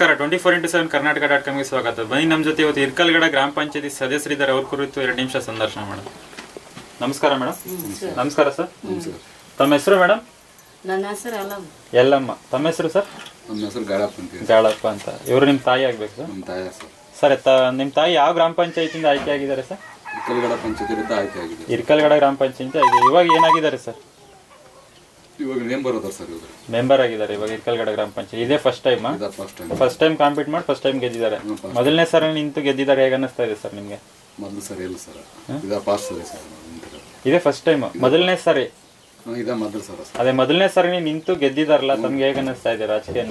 ನಮಸ್ಕಾರ twenty four into seven Karnataka dot ಕಾಮ್ಗೆ ಸ್ವಾಗತ ಬನ್ನಿ ನಮ್ಮ ಜೊತೆ ಇವತ್ತು ಇರ್ಕಲ್ಗಡ ಗ್ರಾಮ ಪಂಚಾಯತಿ ಸದಸ್ಯರಿದ್ದಾರೆ ಅವ್ರ ಕುರಿತು ಎರಡು ನಿಮಿಷ ಸಂದರ್ಶನ ಮೇಡಮ್ ನಮಸ್ಕಾರ ಮೇಡಮ್ ನಮಸ್ಕಾರ ಸರ್ ತಮ್ಮ ಹೆಸರು ಮೇಡಮ್ ನನ್ನ ಹೆಸರು ಅಲ್ಲ ಎಲ್ಲಮ್ಮ ತಮ್ಮ ಹೆಸರು ಸರ್ ನಮ್ಮ ಹೆಸರು ಗಾಳಪ್ಪ ಅಂತ ಹೇಳಿ ಜಾಳಪ್ಪ ಅಂತ ಇವರು ನಿಮ್ಮ ತಾಯಿ ಆಗ್ಬೇಕು ಸರ್ ನಮ್ಮ ತಾಯ ಸರ್ ಸರ್ ತ ನಿಮ್ಮ ತಾಯಿ ಯಾವ ಗ್ರಾಮ ಪಂಚಾಯತಿಯಿಂದ ಆಯ್ಕೆ ಆಗಿದ್ದಾರೆ ಸರ್ ಇಕ್ಕಲಗಡ ಪಂಚಾಯತಿಯಿಂದ ಆಯ್ಕೆ ಆಗಿದೆ ಇರ್ಕಲ್ಗಡ ಗ್ರಾಮ ಪಂಚಾಯತಿ ಆಗಿದೆ ಇವಾಗ ಏನಾಗಿದ್ದಾರೆ ಸರ್ ಇವಾಗ ನೇಮ್ ಬರೋದ ಸರ್ ಇವಾಗ ಮೆಂಬರ್ ಆಗಿದ್ದಾರೆ ಇವಾಗ ಇರ್ಕಲ್ಗಡ ಗ್ರಾಮ ಪಂಚಾಯತಿ ಇದೇ ಫಸ್ಟ್ ಟೈಮ್ ಇದ first time first time compete ಮಾಡಿ ಫಸ್ಟ್ ಟೈಮ್ ಗೆದ್ದಿದ್ದಾರೆ ಮೊದಲನೇ ಸಲ ನಿಂತು ಗೆದ್ದಿದ್ದಾರೆ ಹೇಗೆ ಅನ್ನಿಸ್ತಾ ಇದೆ ಸರ್ ನಿಮಗೆ ಮೊದಲು ಸರಿ ಇಲ್ಲ ಸರ್ ಇದ ಫಾಸ್ಟ್ ಸರಿ ಸರ್ ನಿಂತಿರೋದು. ಇದೇ ಫಸ್ಟ್ ಟೈಮ್ ಮೊದಲನೇ ಸರಿ ಹ್ಮ್, ಇದ ಮೊದಲು ಸರ್ ಸರ್ ಅದೇ ಮೊದಲನೇ ಸರಿ ನಿಂತು ಗೆದ್ದಿದಾರಲ್ಲ ತಮ್ಗೆ ಹೇಗೆ ಅನ್ನಿಸ್ತಾ ಇದೆ ರಾಜಕೀಯ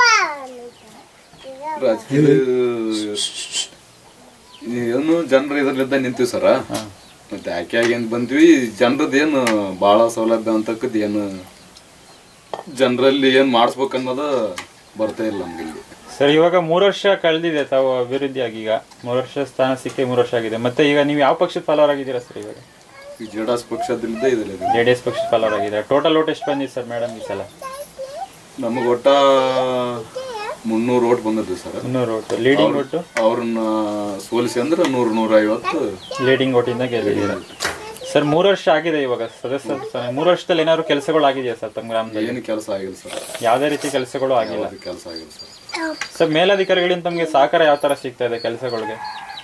ರಾಜಕೀಯ ಏನು ಜನರು ಇದ್ರಲ್ಲಿದ್ದ ನಿಂತೀವಿ ಸರ ಮತ್ತೆ ಆಯ್ಕೆ ಆಗಿ ಏನ್ ಬಂದ್ವಿ ಜನರದ್ದು ಏನು ಭಾಳ ಸೌಲಭ್ಯ ಅಂತಕ್ಕದ್ದು ಏನು ಜನರಲ್ಲಿ ಏನು ಮಾಡಿಸ್ಬೇಕು ಅನ್ನೋದು ಬರ್ತಾ ಇಲ್ಲ ನಮ್ಗೆ ಇಲ್ಲಿ ಸರ್ ಇವಾಗ ಮೂರು ವರ್ಷ ಕಳೆದಿದೆ ತಾವು ಅಭಿವೃದ್ಧಿ ಆಗಿ ಈಗ ಮೂರು ವರ್ಷ ಸ್ಥಾನ ಸಿಕ್ಕಿ ಮೂರು ವರ್ಷ ಆಗಿದೆ ಮತ್ತೆ ಈಗ ನೀವು ಯಾವ ಪಕ್ಷದ ಫಾಲೋವರ್ ಆಗಿದ್ದೀರಾ ಸರ್ ಇವಾಗ ಈ ಜೆ ಡಿ ಎಸ್ ಪಕ್ಷದಿಂದ ಇದ್ರಲ್ಲಿ ಜೆ ಡಿ ಎಸ್ ಪಕ್ಷದ ಫಾಲೋವರ್ ಆಗಿದೆ ಟೋಟಲ್ ಓಟ್ ಎಷ್ಟು ಬಂದಿದೆ ಸರ್ ಮೇಡಮ್ ಈ ಸಲ ನಮಗೆ ಒಟ್ಟ ಮುನ್ನೂರು ಓಟ್ ಬಂದದ್ದು ಸರ್ ಮುನ್ನೂರು ಓಟು ಲೀಡಿಂಗ್ ಓಟು ಅವ್ರನ್ನ ಸೋಲಿಸಿ ಅಂದ್ರೆ ನೂರು ನೂರ ಐವತ್ತು ಲೀಡಿಂಗ್ ಓಟಿಂದ ಗೆದ್ದಿದ್ದೀರಾ ಸರ್ ಮೂರು ವರ್ಷ ಆಗಿದೆ ಇವಾಗ ಸದಸ್ಯ ಸ್ಥಾನ. ಮೂರು ವರ್ಷದಲ್ಲಿ ಏನಾದ್ರು ಕೆಲಸಗಳು ಆಗಿದೆಯಾ ಸರ್ ತಮ್ಮ ಗ್ರಾಮದಲ್ಲಿ ಏನು ಕೆಲಸ ಆಗಿಲ್ಲ ಸರ್ ಯಾವುದೇ ರೀತಿ ಕೆಲಸಗಳು ಆಗಿಲ್ಲ ಅದು ಕೆಲಸ ಆಗಿಲ್ಲ ಸರ್ ಸರ್ ಮೇಲಧಿಕಾರಿಗಳಿಂದ ತಮಗೆ ಸಹಕಾರ ಯಾವ ತರ ಸಿಗ್ತಾ ಇದೆ ಕೆಲಸಗಳಿಗೆ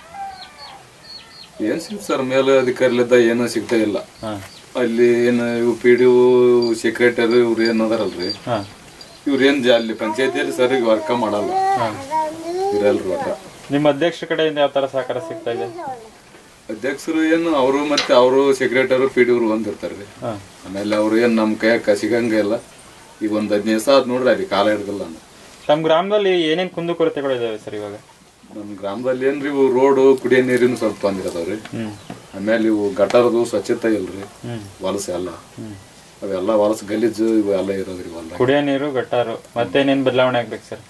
ಏನ್ ಸಿಗ್ ಸರ್ ಮೇಲೆ ಅಧಿಕಾರಿಲಿದ್ದ ಏನೂ ಸಿಗ್ತಾ ಇಲ್ಲ ಹಾಂ ಅಲ್ಲಿ ಏನು ಇವು ಪಿ ಡಿ ಸೆಕ್ರೆಟರಿ ಇವ್ರು ಏನ್ ಅದಾರಲ್ರಿ ಹಾಂ ಇವ್ರು ಏನ್ ಜಾ- ಅಲ್ಲಿ ಪಂಚಾಯತಿಯಲ್ಲಿ ಸರಿಗೆ ವರ್ಕ ಮಾಡಲ್ಲ ಇರಲ್ರಿ ಒಟ್ಟ ನಿಮ್ಮ ಅಧ್ಯಕ್ಷರ ಕಡೆಯಿಂದ ಯಾವ ತರ ಸಹಕಾರ ಸಿಗ್ತಾ ಇದೆ ಅಧ್ಯಕ್ಷರು ಏನು ಅವರು ಮತ್ತೆ ಅವರು ಸೆಕ್ರೆಟರಿ ಪಿ ಡಿ ಅವ್ರು ಒಂದಿರ್ತಾರ್ರಿ ಹಾಂ ಆಮೇಲೆ ಅವ್ರು ಏನ್ ನಮ್ ಕೈಯಾಗ ಸಿಗಂಗೆ ಇಲ್ಲ ಈಗ ಒಂದ್ ಹದಿನೈದು ದಿವಸ ಆದ್ ನೋಡ್ರಿ ಅಲ್ಲಿ ಕಾಲ ಹಿಡ್ದಲ್ಲ ನಾನು ತಮ್ಮ ಗ್ರಾಮದಲ್ಲಿ ಏನೇನು ಕುಂದುಕೊರತೆಗಳು ಇದಾವೆ ಸರ್ ಇವಾಗ ನಮ್ಮ ಗ್ರಾಮದಲ್ಲಿ ಏನ್ರಿ ಇವು ರೋಡು ಕುಡಿಯೋ ನೀರಿನ ಸ್ವಲ್ಪ ತೊಂದ್ರೆ ಅದಾವ್ರಿ ಹ್ಮ್ ಆಮೇಲೆ ಇವು ಗಟಾರದು ಸ್ವಚ್ಛತೆ ಇಲ್ರಿ ಹ್ಮ್ ವಲಸೆ ಎಲ್ಲ ಹ್ಮ್ ಅವೆಲ್ಲ ವಲಸೆ ಗಲೀಜು ಇವು ಎಲ್ಲ ಇರೋದ್ರಿ ಹೊಲ್ದಾಗ ಕುಡಿಯೋ ನೀರು ಗಟ್ಟಾರು ಮತ್ತೇನೇನು ಬದಲಾವಣೆ ಆಗ್ಬೇಕು ಸರ್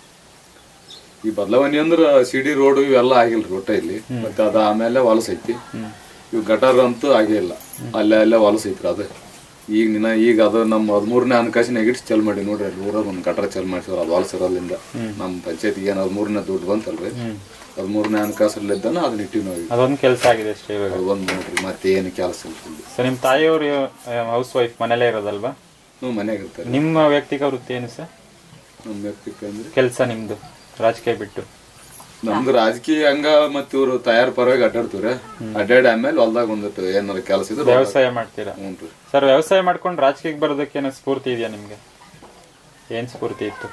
ಈ ಬದಲಾವಣೆ ಅಂದ್ರ ಸಿಡಿ ರೋಡ್ ಇವೆಲ್ಲ ಆಗಿಲ್ರಿ ಒಟ್ಟ ಇಲ್ಲಿ ಮತ್ತೆ ಅದ ಆಮೇಲೆ ವಲಸೆ ಐತಿ ಇವು ಗಟಾರ ಅಂತೂ ಆಗೇ ಇಲ್ಲ ಅಲ್ಲೇ ಅಲ್ಲೇ ವಲಸೆ ಐತ್ರಿ ಅದು ಈಗ ನಿನ್ನ ಈಗ ಅದು ನಮ್ಮ ಹದಿಮೂರನೇ ಹಣಕಾಸಿನ ಇಟ್ಟು ಚಲ್ ಮಾಡಿ ನೋಡ್ರಿ ಅಲ್ಲಿ ಊರಾಗ ಒಂದು ಗಟಾರ ಚಲ್ ಮಾಡಿಸಿದ್ರು ಅದು ವಲಸೆ ಇರೋದ್ರಿಂದ ನಮ್ಮ ಪಂಚಾಯತಿಗೆ ಏನು ಹದಿಮೂರನೇ ದುಡ್ಡು ಬಂತಲ್ರಿ ಹದಿಮೂರನೇ ಹಣಕಾಸಲ್ಲಿದ್ದಾನ ಅದನ್ನ ಇಟ್ಟಿವಿ ನಾವು ಈಗ. ಅದೊಂದು ಕೆಲಸ ಆಗಿದೆ ಅಷ್ಟೇ ಇವಾಗ ಅದು ಒಂದು ನೋಡ್ರಿ ಮತ್ತೆ ಏನು ಕೆಲಸ ಇಲ್ಲ ಇಲ್ಲಿ. ಸರ್ ನಿಮ್ಮ ತಾಯಿಯವರು ಹೌಸ್ ವೈಫ್ ಮನೇಲೇ ಇರೋದಲ್ವಾ ಹ್ಞೂ ಮನ್ಯಾಗ ಇರ್ತಾರೆ ನಿಮ್ಮ ವ್ಯಕ್ತಿಗ ವೃತ್ತಿ ಏನು ಸರ್ ನಮ್ಮ ವ್ಯಕ್ತಿಕ ಅಂದ್ರೆ ಕೆಲಸ ನಿಮ್ದು ರಾಜಕೀಯ ಬಿಟ್ಟು ನಮ್ದು ರಾಜಕೀಯ ಹಂಗ ಮತ್ತ ಇವ್ರು ತಯಾರ ಪರವಾಗಿ ಅಡ್ಡಾಡ್ತೀವ್ರಿ ಅಡ್ಡಾಡಿ ಆಮೇಲೆ ಹೊಲ್ದಾಗ ಒಂದಿಟ್ಟು ಏನಾರ ಕೆಲಸ ಇದ್ರೆ ವ್ಯವಸಾಯ ಮಾಡ್ತೀರಾ ಹ್ಞೂ ರೀ ಸರ್ ವ್ಯವಸಾಯ ಮಾಡ್ಕೊಂಡು ರಾಜಕೀಯಕ್ಕೆ ಬರೋದಕ್ಕೆ ಏನೋ ಸ್ಫೂರ್ತಿ ಇದೆಯಾ ನಿಮಗೆ ಏನು ಸ್ಫೂರ್ತಿ ಇತ್ತು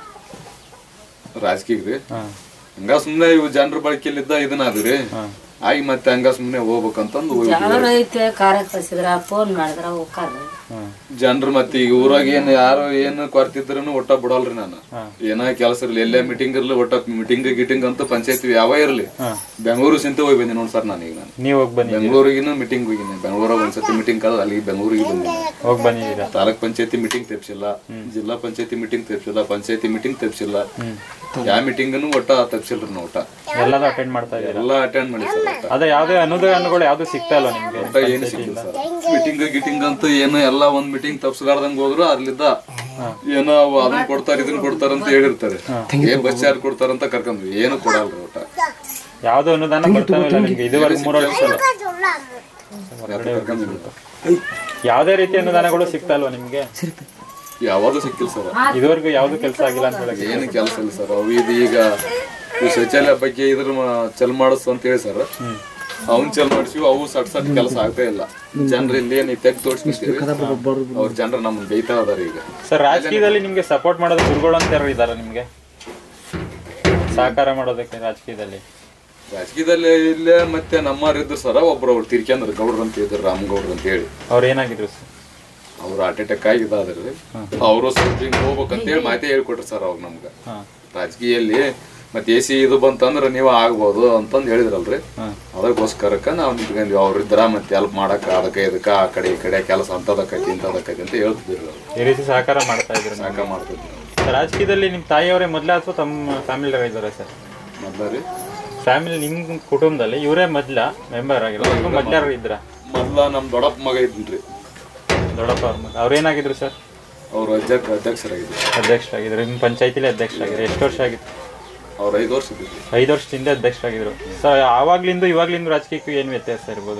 ರಾಜಕೀಯ ರೀ ಹಾಂ ಹಂಗ ಸುಮ್ನೆ ಇವು ಜನರ ಬಳಕೆಯಲ್ಲಿದ್ದ ಇದನ್ನ ಅದು ರೀ ಹಾಂ ಆಗಿ ಮತ್ತೆ ಹಂಗ ಸುಮ್ನೆ ಹೋಗ್ಬೇಕಂತಂದು ಹೋಗ್ಬಿಟ್ವಿ. ಯಾರು ಐತೆ ಕಾರ್ಯ ಕಳ್ಸಿದ್ರ ಫೋನ್ ಮಾಡಿದ್ರ ಹೋಗ್ಕಾರ ಹಾಂ ಜನರು ಮತ್ತೆ ಈಗ ಊರಾಗ ಏನ್ ಯಾರು ಏನ್ ಕೊರ್ತಿದ್ರೂ ಒಟ್ಟ ಬಿಡಲ್ರಿ ನಾನು ಹಾಂ. ಏನ ಕೆಲಸ ಇರ್ಲಿ ಎಲ್ಲೇ ಮೀಟಿಂಗ್ ಇರ್ಲಿ ಒಟ್ಟ ಮೀಟಿಂಗ್ ಗಿಟಿಂಗ್ ಅಂತ ಪಂಚಾಯತಿ ಯಾವ ಇರ್ಲಿ ಹಾಂ ಬೆಂಗಳೂರು ಸಿಂತ ಹೋಗಿ ಬಂದಿ ನೋಡಿ ಸರ್ ನಾನೀಗ ನಾನು ನೀವು ಹೋಗಿ ಬನ್ನಿ ಬೆಂಗಳೂರಿಗಿನ ಮೀಟಿಂಗ್ ಹೋಗಿನಿ ಬೆಂಗಳೂರಾಗ ಒಂದ್ಸತಿ ಮೀಟಿಂಗ್ ಕಳೆದ ಅಲ್ಲಿ ಬೆಂಗಳೂರಿಗೆ ಬಂದಿನಿ ಹೋಗಿ ಬಂದಿದ್ದೀರಾ ತಾಲೂಕ್ ಪಂಚಾಯತಿ ಮೀಟಿಂಗ್ ತೆಪ್ಸಿಲ್ಲ ಜಿಲ್ಲಾ ಪಂಚಾಯತಿ ಮೀಟಿಂಗ್ ತೆಪ್ಸಿಲ್ಲ ಪಂಚಾಯತಿ ಮೀಟಿಂಗ್ ತೆಪ್ಸಿಲ್ಲ ಯಾವ ಮೀಟಿಂಗನು ಒಟ್ಟ ತಪ್ಸಿಲ್ರಿ ನಾವು ಒಟ್ಟ ಎಲ್ಲದೂ ಅಟೆಂಡ್ ಮಾಡ್ತಾ ಇದ್ದೀರಾ ಎಲ್ಲ ಅಟೆಂಡ್ ಮಾಡಿ ಸರ್ ಒಟ್ಟ ಅದೇ ಯಾವುದೇ ಅನುದಾನಗಳು ಯಾವುದು ಸಿಗ್ತಾ ಇಲ್ಲ ನಿಮಗೆ ಒಟ್ಟ ಏನು ಸಿಕ್ಕಿಲ್ಲ ಸರ್ ಮೀಟಿಂಗ್ ಗಿಟಿಂಗ್ ಅಂತ ಏನು ಎಲ್ಲ ಒಂದ್ ಮೀಟಿಂಗ್ ತಪ್ಸ್ಗಾರ್ದಂಗ್ ಹೋದ್ರು ಅಲ್ಲಿದ್ದ ಏನೋ ಅವು ಅದನ್ನ ಕೊಡ್ತಾರ ಇದನ್ನ ಕೊಡ್ತಾರ ಅಂತ ಹೇಳಿರ್ತಾರೆ ಏನ್ ಬಸ್ ಚಾರ್ಜ್ ಕೊಡ್ತಾರ ಅಂತ ಕರ್ಕೊಂಡ್ವಿ ಏನು ಕೊಡಲ್ರಿ ಒಟ್ಟ ಯಾವುದೋ ಅನುದಾನ ಬರ್ತಾನೆ ಇಲ್ಲ ನಿಮ್ಗೆ ಇದುವರೆಗೆ ಮೂರು ವರ್ಷ ಯಾಕೆ ಕರ್ಕೊಂಡ್ವಿ? ಯಾವುದೇ ರೀತಿ ಅನುದಾನಗಳು ಸಿಗ್ತಾ ಇಲ್ವಾ ನಿಮ್ಗೆ ಯಾವಾಗೂ ಸಿಕ್ಕಿಲ್ಲ ಸರ್ ಇದುವರೆಗೂ ಯಾವ್ದು ಕೆಲಸ ಆಗಿಲ್ಲ ಅಂತ ಹೇಳಕ್ಕೆ ಏನು ಕೆಲಸ ಇಲ್ಲ ಸರ್ ಅವು ಇದು ಈಗ ಈ ಶೌಚಾಲಯ ಬಗ್ಗೆ ಇದ್ರ ಮ- ಚಲ್ ಮಾಡಿಸ್ ಅಂತ ಹೇಳಿ ಸರ್ ಅವ್ನ್ ಚಲ್ ಮಾಡಿಸಿವಿ ಅವು ಸಟ್ ಸಟ್ ಕೆಲಸ ಆಗ್ತಾ ಇಲ್ಲ ಜನರು ಇಲ್ಲಿ ಏನು ತೆಗ್ ತೋರಿಸ್ಕೊತೀವಿ ಅವ್ರ ಜನರು ನಮ್ಮನ್ನ ಬೈತಾ ಇದಾರೆ ಈಗ ಸರ್ ರಾಜಕೀಯದಲ್ಲಿ ನಿಮ್ಗೆ ಸಪೋರ್ಟ್ ಮಾಡೋದು ಗುರುಗಳು ಅಂತ ಯಾರು ಇದಾರ ನಿಮ್ಗೆ ಸಹಕಾರ ಮಾಡೋದಕ್ಕೆ ರಾಜಕೀಯದಲ್ಲಿ ರಾಜಕೀಯದಲ್ಲಿ ಇಲ್ಲೇ ಮತ್ತೆ ನಮ್ಮವ್ರು ಇದ್ರು ಸರ ಒಬ್ರು ಅವ್ರು ತಿರ್ಕ್ಯಾಂದ್ರ ಗೌಡ್ರು ಅಂತ ಇದ್ರು ರಾಮಗೌಡ್ರು ಅಂತ ಹೇಳಿ ಅವ್ರು ಏನಾಗಿದ್ರು ಸರ್ ಅವ್ರು ಹಾರ್ಟ್ ಅಟ್ಯಾಕ್ ಆಗಿ ಇದಾದ್ರಿ ಅವರು ಸ್ವಲ್ಪ ಹಿಂಗ್ ಹೋಗ್ಬೇಕಂತ ಹೇಳಿ ಮಾತೇ ಹೇಳ್ಕೊಟ್ರು ಸರ್ ಅವಾಗ ನಮ್ಗೆ ಹಾಂ ರಾಜಕೀಯಲ್ಲಿ ಮತ್ತೆ ಎ ಸಿ ಇದು ಬಂತಂದ್ರೆ ನೀವು ಆಗ್ಬೋದು ಅಂತಂದು ಹೇಳಿದ್ರಲ್ರಿ ಹಾಂ ಅದಕ್ಕೋಸ್ಕರಕ್ಕ ನಾವು ನಿಂತ್ಕೊಂಡ್ವಿ ಅವ್ರ ಇದ್ರ ಮತ್ತೆ ಹೆಲ್ಪ್ ಮಾಡಕ್ಕ ಅದಕ್ಕೆ ಇದಕ್ಕ ಆ ಕಡೆ ಈ ಕಡೆ ಕೆಲಸ ಅಂತದಕ್ಕೈತಿ ಇಂಥದಕ್ಕೈತಿ ಅಂತ ಹೇಳ್ತಿದ್ರು ಅವ್ರು ಈ ರೀತಿ ಸಹಕಾರ ಮಾಡ್ತಾ ಇದ್ರು ಸಾಕ ಮಾಡ್ತಿದ್ರು ರಾಜಕೀಯದಲ್ಲಿ ನಿಮ್ಮ ತಾಯಿಯವರೇ ಮೊದಲೇ ಅಥವಾ ತಮ್ಮ ಫ್ಯಾಮಿಲಿ ಇದ್ದಾರೆ ಸರ್ ಮೊದ್ಲ ರೀ ಫ್ಯಾಮಿಲಿ ನಿಮ್ಮ ಕುಟುಂಬದಲ್ಲಿ ಇವರೇ ಮೊದಲ ಮೆಂಬರ್ ಆಗಿರೋ ಅಥವಾ ಮೊದ್ಲಾರು ಇದ್ರ ಮೊದ್ಲ ನಮ್ ದೊಡ್ಡಪ್ಪ ಮಗ ಇದ್ರಿ ದೊಡ್ಡಪ್ಪ ಅವ್ರ ಮಗ ಅವ್ರೇನಾಗಿದ್ರು ಸರ್ ಅವ್ರು ಅಧ್ಯಕ್ಷ ಅಧ್ಯಕ್ಷರಾಗಿದ್ರು ಅಧ್ಯಕ್ಷರಾಗಿದ್ರು ನಿಮ್ಮ ಪಂಚಾಯತಿಲಿ ಅಧ್ಯಕ್ಷರಾಗಿದ್ರು ಎಷ್ಟು ವರ್ಷ ಆಗಿತ್ತು ಅವ್ರು ಐದು ವರ್ಷ ಇದ್ದಿದ್ರು ಐದು ವರ್ಷದಿಂದ ಅಧ್ಯಕ್ಷರಾಗಿದ್ರು ಸರ್ ಆವಾಗ್ಲಿಂದ ಇವಾಗ್ಲಿಂದ ರಾಜಕೀಯಕ್ಕೂ ಏನು ವ್ಯತ್ಯಾಸ ಇರ್ಬೋದು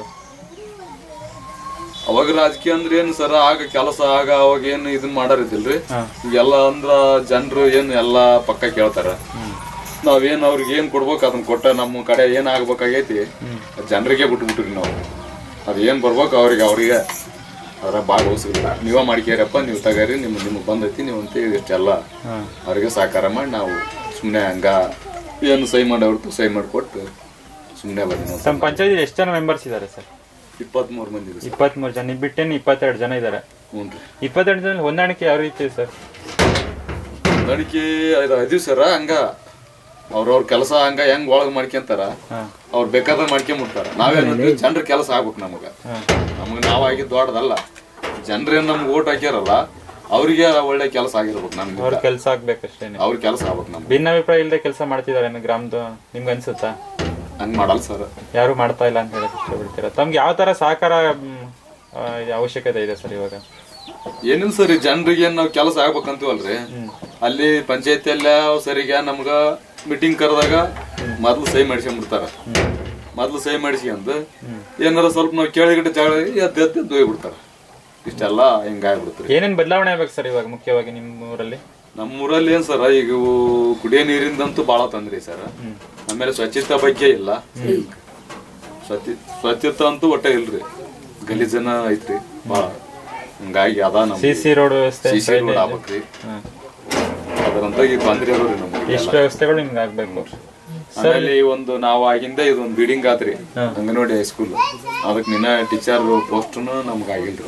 ಅವಾಗ ರಾಜಕೀಯ ಅಂದ್ರೆ ಏನು ಸರ್ ಆಗ ಕೆಲಸ ಆಗ ಅವಾಗ ಏನು ಇದನ್ನ ಮಾಡಾರಿದ್ದಿಲ್ರಿ ಹಾ. ಈಗೆಲ್ಲ ಅಂದ್ರ ಜನರು ಏನು ಎಲ್ಲ ಪಕ್ಕ ಕೇಳ್ತಾರ ನಾವೇನ್ ಅವ್ರಿಗೆ ಏನ್ ಕೊಡ್ಬೇಕು ಅದನ್ನ ಕೊಟ್ಟ ನಮ್ಮ ಕಡೆ ಏನ್ ಆಗ್ಬೇಕಾಗೈತಿ ಜನರಿಗೆ ಬಿಟ್ಬಿಟ್ರಿ ನಾವು ಅದ್ ಏನ್ ಬರ್ಬೇಕು ಅವ್ರಿಗೆ ಅವ್ರಿಗೆ ಅವ್ರ ಭಾಳ ಉಸಿರಿಲ್ಲ ನೀವ ಮಾಡ್ಕ್ಯಾರಪ್ಪ ನೀವು ತಗರಿ ನಿಮ್ ನಿಮ್ಗೆ ಬಂದೈತಿ ನೀವು ಅಂತ ಇಷ್ಟೆಲ್ಲ ಹಾಂ ಅವ್ರಿಗೆ ಸಹಕಾರ ಮಾಡಿ ನಾವು ಸುಮ್ಮನೆ ಹಂಗ ಏನು ಸಹಿ ಮಾಡೋರ್ತು ಸಹಿ ಮಾಡಿಕೊಟ್ಟು ಸುಮ್ಮನೆ ಬಂದಿ ನಾವು ನಮ್ಮ ಪಂಚಾಯತಿ ಎಷ್ಟು ಜನ ಮೆಂಬರ್ಸ್ ಇದ್ದಾರೆ ಸರ್ ಇಪ್ಪತ್ಮೂರು ಮಂದಿ ಇದೆ ಸರ್ ಇಪ್ಪತ್ಮೂರು ಜನ ನೀವು ಬಿಟ್ಟೇನು ಇಪ್ಪತ್ತೆರಡು ಜನ ಇದ್ದಾರೆ ಹ್ಞೂ ರೀ ಇಪ್ಪತ್ತೆರಡು ಜನ ಹೊಂದಾಣಿಕೆ ಯಾವ ರೀತಿ ಇದೆ ಸರ್ ಹೊಂದಾಣಿಕೆ ಇದು ಇದೀವಿ ಸರ ಹಂಗ ಅವ್ರವ್ರ ಕೆಲಸ ಹಂಗ ಹೆಂಗ್ ಒಳಗ್ ಮಾಡ್ಕೊಂತಾರ ಹಾಂ ಅವ್ರು ಬೇಕಾದ್ರೆ ಮಾಡ್ಕೊಂಬಿಡ್ತಾರ ನಾವೇನಂದ್ರೆ ಜನರ ಕೆಲಸ ಆಗ್ಬೇಕು ನಮಗ ಹಾಂ ನಮಗ್ ನಾವಾಗಿದ್ದು ದೊಡ್ಡದಲ್ಲ ಜನರೇನ್ ನಮ್ಗೆ ಓಟ್ ಹಾಕ್ಯಾರಲ್ಲ ಅವ್ರಿಗೆ ಒಳ್ಳೆ ಕೆಲಸ ಆಗಿರ್ಬೇಕು ನಮ್ಗೆ ಅವ್ರ ಕೆಲಸ ಆಗ್ಬೇಕಷ್ಟೇನೆ ಅವ್ರ ಕೆಲಸ ಆಗ್ಬೇಕು ನಮ್ಗೆ ಭಿನ್ನಾಭಿಪ್ರಾಯ ಇಲ್ಲದೆ ಕೆಲಸ ಮಾಡ್ತಿದ್ದಾರೆ ಗ್ರಾಮದ ನಿಮ್ಗೆ ಅನ್ಸುತ್ತಾ ಹಂಗ್ ಮಾಡಲ್ಲ ಸರ್ ಯಾರು ಮಾಡ್ತಾ ಇಲ್ಲ ಅಂತ ಹೇಳಕ್ ಇಷ್ಟಪಡ್ತೀರಾ ತಮ್ಗೆ ಯಾವ ತರ ಸಹಕಾರ ಮ್, ಆ, ಅವಶ್ಯಕತೆ ಇದೆ ಸರ್ ಇವಾಗ ಏನಿಲ್ಲ ಸರ್ ಜನರಿಗೆ ನಾವು ಕೆಲಸ ಆಗ್ಬೇಕಂತೀವಲ್ರಿ ಅಲ್ಲಿ ಪಂಚಾಯತಿಯಲ್ಲ ಸರಿಗೆ ನಮ್ಗ ಮೀಟಿಂಗ್ ಕರೆದಾಗ ಮೊದ್ಲು ಸಹಿ ಮಾಡಿಸ್ಕೊಂಡ್ಬಿಡ್ತಾರ ಮೊದ್ಲು ಸಹಿ ಮಾಡಿಸ್ಕೊಂಡ್ ಏನಾರ ಸ್ವಲ್ಪ ನಾವು ಕೇಳಿಗಿಟ್ಟು ಜಗಳ ಎದ್ದು ಎದ್ದು ಎದ್ದು ಹೋಗ್ಬಿಡ್ತಾರ ಇಷ್ಟೆಲ್ಲ ಹಿಂಗಾಗ್ಬಿಡ್ತ್ರಿ ಏನೇನ್ ಬದಲಾವಣೆ ಆಗ್ಬೇಕು ಸರ್ ಇವಾಗ ಮುಖ್ಯವಾಗಿ ನಿಮ್ಮ ಊರಲ್ಲಿ ನಮ್ಮ ಊರಲ್ಲಿ ಏನ್ ಸರ್ ಈಗ ಇವು ಕುಡಿಯೋ ನೀರಿಂದಂತೂ ಬಹಳ ತೊಂದ್ರೆ ಸರ್ ಆಮೇಲೆ ಸ್ವಚ್ಛತೆ ಬಗ್ಗೆ ಇಲ್ಲ ಸ್ವಚ್ಛ ಸ್ವಚ್ಛತೆ ಅಂತೂ ಒಟ್ಟ ಇಲ್ರಿ ಗಲೀಜನ ಐತ್ರಿ ಬಹಳ ಹಿಂಗಾಗಿ ಅದ ನಮ್ಮ ಸಿ ಸಿ ರೋಡ್ ವ್ಯವಸ್ಥೆ ಸಿ ಸಿ ರೋಡ್ ಆಗ್ಬೇಕ್ರಿ ಹ್ಮ್. ಅದರಂತ ಈ ತೊಂದ್ರೆ ಇರೋರಿ ನಮ್ಗೆ ಇಷ್ಟು ವ್ಯವಸ್ಥೆಗಳು ನಿಮ್ಗೆ ಆಗ್ಬೇಕು ಆಮೇಲೆ ಈ ಒಂದು ನಾವು ಆಗಿಂದ ಇದೊಂದು ಬಿಲ್ಡಿಂಗ್ ಆತ್ರಿ ಅಂಗನವಾಡಿ ಹೈಸ್ಕೂಲ್ ಅದಕ್ಕೆ ನಿನ್ನ ಟೀಚರ್ ಪೋಸ್ಟ್ನು ನಮ್ಗೆ ಆಗಿಲ್ರಿ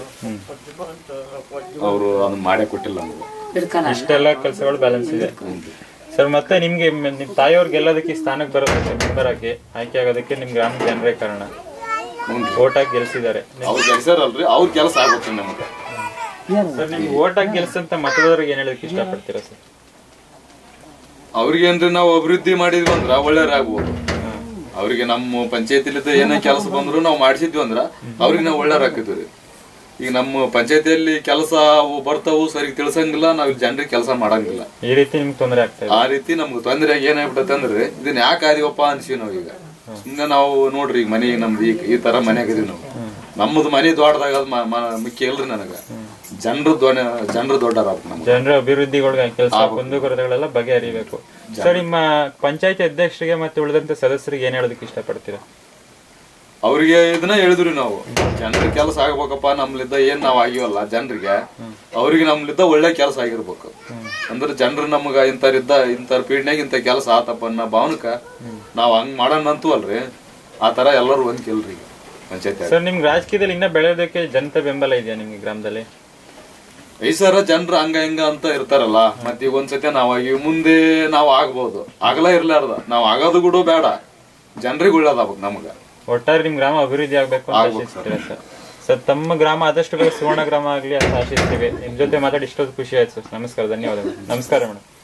ಅವರು ಅದನ್ನ ಮಾಡೇ ಕೊಟ್ಟಿಲ್ಲ ನಮ್ಗೆ ಹಿಡ್ಕೊಳ ಇಷ್ಟೆಲ್ಲ ಕೆಲಸಗಳು ಬ್ಯಾಲೆನ್ಸ್ ಇದೆ ಸರ್ ಮತ್ತೆ ನಿಮ್ಗೆ ಮ್- ನಿಮ್ ತಾಯಿಯವ್ರು ಗೆಲ್ಲೋದಕ್ಕೆ ಈ ಸ್ಥಾನಕ್ಕೆ ಬರೋದಕ್ಕೆ ಮೆಂಬರ್ ಆಗಿ ಆಯ್ಕೆ ಆಗೋದಕ್ಕೆ ನಿಮ್ ಗ್ರಾಮ ಜನರೇ ಕಾರಣ ಓಟ್ ಹಾಕಿ ಗೆಲ್ಸಿದ್ದಾರೆ ಅವ್ರು ಕೆಲಸರಲ್ರಿ ಅವ್ರ ಕೆಲಸ ಆಗ್ಬೇಕು ನಮ್ಗೆ ಸರ್ ನಿಮ್ಗೆ ಓಟ್ ಹಾಕಿ ಗೆಲ್ಸಂತ ಮತದಾರರಿಗೆ ಏನ್ ಹೇಳೋದಕ್ಕೆ ಇಷ್ಟಪಡ್ತೀರಾ ಸರ್ ಅವ್ರಿಗೇನ್ರಿ ನಾವು ಅಭಿವೃದ್ಧಿ ಮಾಡಿದ್ವಿ ಅಂದ್ರ ಒಳ್ಳೆಯವ್ರಾಗ್ಬೋದು ಅವ್ರಿಗೆ ನಮ್ಮ ಪಂಚಾಯತಿಲಿದ್ದ ಏನೇ ಕೆಲಸ ಬಂದ್ರು ನಾವು ಮಾಡಿಸಿದ್ವಿ ಅಂದ್ರ ಅವ್ರಿಗೆ ನಾವು ಒಳ್ಳೆಯವ್ರ ಹಾಕಿದ್ವಿ ಈಗ ನಮ್ಮ ಪಂಚಾಯತಿಯಲ್ಲಿ ಕೆಲಸ ಅವು ಬರ್ತಾವು ಸರಿ ತಿಳ್ಸಂಗಿಲ್ಲ ನಾವ್ ಜನರಿಗೆ ಕೆಲಸ ಮಾಡಂಗಿಲ್ಲ ಈ ರೀತಿ ನಿಮ್ಗೆ ತೊಂದರೆ ಆಗ್ತಾ ಇದೆ ಆ ರೀತಿ ನಮ್ಗೆ ತೊಂದರೆ ಏನಾಗ್ಬಿಟ್ಟೈತೆ ಅಂದ್ರೆ ಇದನ್ನ ಯಾಕೆ ಆದಿವಪ್ಪ ಅನ್ಸಿವಿ ನಾವ್ ಈಗ ಸುಮ್ನೆ ನಾವು ನೋಡ್ರಿ ಈಗ ಮನೆ ನಮ್ದು ಈಗ ಈ ತರ ಮನೆ ಆಗಿದೀವಿ ನಾವು ನಮ್ಮದು ಮನೆ ದೊಡ್ಡದಾಗ ಅದ್ ಮ- ಮ- ಮುಖ್ಯ ಇಲ್ರಿ ನನಗ ಜನರು ದೊಡ್ಡ ಜನರು ದೊಡ್ಡರ ನಮ್ಗೆ ಜನರ ಅಭಿವೃದ್ಧಿಗಳಿಗೆ ಕೆಲಸ ಕುಂದುಕೊರತೆಗಳೆಲ್ಲ ಬಗೆಹರಿಬೇಕು ಸರ್ ನಿಮ್ಮ ಪಂಚಾಯತಿ ಅಧ್ಯಕ್ಷರಿಗೆ ಮತ್ತೆ ಉಳಿದಂತ ಸದಸ್ಯರಿಗೆ ಏನ್ ಹೇಳೋದಕ್ಕೆ ಇಷ್ಟಪಡ್ತೀರಾ ಅವ್ರಿಗೆ ಇದನ್ನ ಹೇಳಿದ್ರಿ ನಾವು ಜನರ ಕೆಲಸ ಆಗ್ಬೇಕಪ್ಪ ನಮ್ಲಿದ್ದ ಏನ್ ನಾವ್ ಆಗಿವಲ್ಲ ಜನರಿಗೆ ಅವ್ರಿಗೆ ನಮ್ಲಿದ್ದ ಒಳ್ಳೆ ಕೆಲಸ ಆಗಿರ್ಬೇಕು ಅಂದ್ರೆ ಜನರು ನಮ್ಗ ಇಂಥರಿದ್ದ ಇಂಥರ ಪೀಡ್ನ್ಯಾಗ ಇಂಥ ಕೆಲಸ ಆತಪ್ಪ ಅನ್ನೋ ಭಾವನಕ ನಾವ್ ಹಂಗ್ ಮಾಡೋಣ ಅಂತೂ ಅಲ್ರಿ ಆ ತರ ಎಲ್ಲರೂ ಒಂದ್ಕಿಲ್ರಿ ಈಗ ಪಂಚಾಯತಿ ಸರ್ ನಿಮ್ಗೆ ರಾಜಕೀಯದಲ್ಲಿ ಇನ್ನ ಬೆಳೆಯೋದಕ್ಕೆ ಜನತಾ ಬೆಂಬಲ ಇದೆಯಾ ನಿಮ್ಗೆ ಗ್ರಾಮದಲ್ಲಿ ಈ ಸರ ಜನರು ಹಂಗ ಹಿಂಗ ಅಂತ ಇರ್ತಾರಲ್ಲ ಮತ್ತೆ ಈಗ ಒಂದ್ಸತಿ ನಾವಾಗಿ ಮುಂದೆ ನಾವು ಆಗ್ಬೋದು ಆಗಲ್ಲ ಇರ್ಲಾರ್ದ ನಾವ್ ಆಗೋದು ಕೂಡ ಬೇಡ ಜನರಿಗೆ ಒಳ್ಳೇದಾಗ್ಬೇಕು ನಮಗ ಒಟ್ಟಾರೆ ನಿಮ್ ಗ್ರಾಮ ಅಭಿವೃದ್ಧಿ ಆಗ್ಬೇಕು ಅಂತ ಆಶಿಸ್ತೀರಾ ಸರ್ ಸರ್ ತಮ್ಮ ಗ್ರಾಮ ಆದಷ್ಟು ಬೇಗ ಸುವರ್ಣ ಗ್ರಾಮ ಆಗ್ಲಿ ಅಂತ ಆಶಿಸ್ತೀವಿ ನಿಮ್ ಜೊತೆ ಮಾತಾಡಿ ಇಷ್ಟೊಂದು ಖುಷಿ ಆಯ್ತು ಸರ್ ನಮಸ್ಕಾರ ಧನ್ಯವಾದಗಳು ನಮಸ್ಕಾರ ಮೇಡಮ್